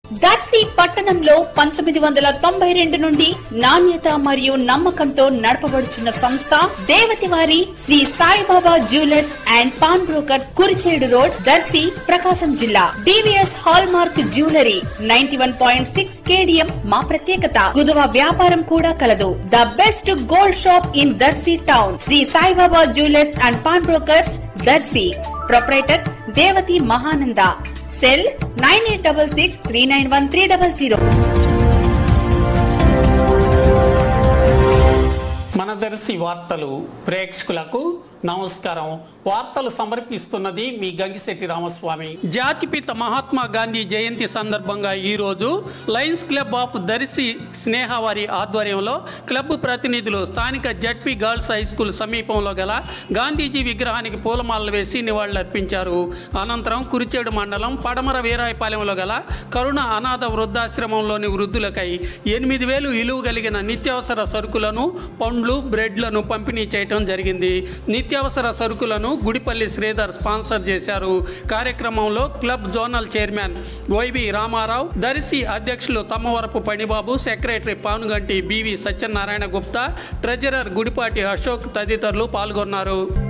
దర్శి పట్టణంలో పంతొమ్మిది వందల తొంభై రెండు నుండి నాణ్యత మరియు నమ్మకంతో నడపబడుచున్న సంస్థ దేవతివారి Shri Saibaba jewellers and pawn brokers Kurichedu road Darsi Prakasam జిల్లా DVS hallmark jewellery ninety one point six KDM మా ప్రత్యేకత కుదువ వ్యాపారం కూడా కలదు the best gold shop in Darsi town Shri Saibaba jewellers and pawn brokers Darsi proprietor Devathi Mahananda cell nine eight double six three nine one three double zero మన దర్శి వార్తలు ప్రేక్షకులకు నమస్కారం వార్తలు సమర్పిస్తున్నది మీ గంగిశెట్టి రామస్వామి జాతిపిత మహాత్మా గాంధీ జయంతి సందర్భంగా ఈరోజు lions club of Darsi Sneha వారి ఆధ్వర్యంలో క్లబ్ ప్రతినిధులు స్థానిక జడ్పీ గర్ల్స్ హై స్కూల్ సమీపంలో గల గాంధీజీ విగ్రహానికి పూలమాలలు వేసి నివాళులర్పించారు అనంతరం కురిచేడు మండలం పడమర వీరాయపాలెంలో గల కరుణ అనాథ వృద్ధాశ్రమంలోని వృద్ధులకై ఎనిమిది వేలు విలువ కలిగిన నిత్యావసర సరుకులను పండ్లు బ్రెడ్లను పంపిణీ చేయడం జరిగింది నిత్యావసర సరుకులను గుడిపల్లి శ్రీధర్ స్పాన్సర్ చేశారు కార్యక్రమంలో club zonal chairman Y V Ramarao Darsi అధ్యక్షులు Tammavarapu Panibabu secretary Panuganti B V Satyanarayana Gupta treasurer Gudipati Ashok తదితరులు పాల్గొన్నారు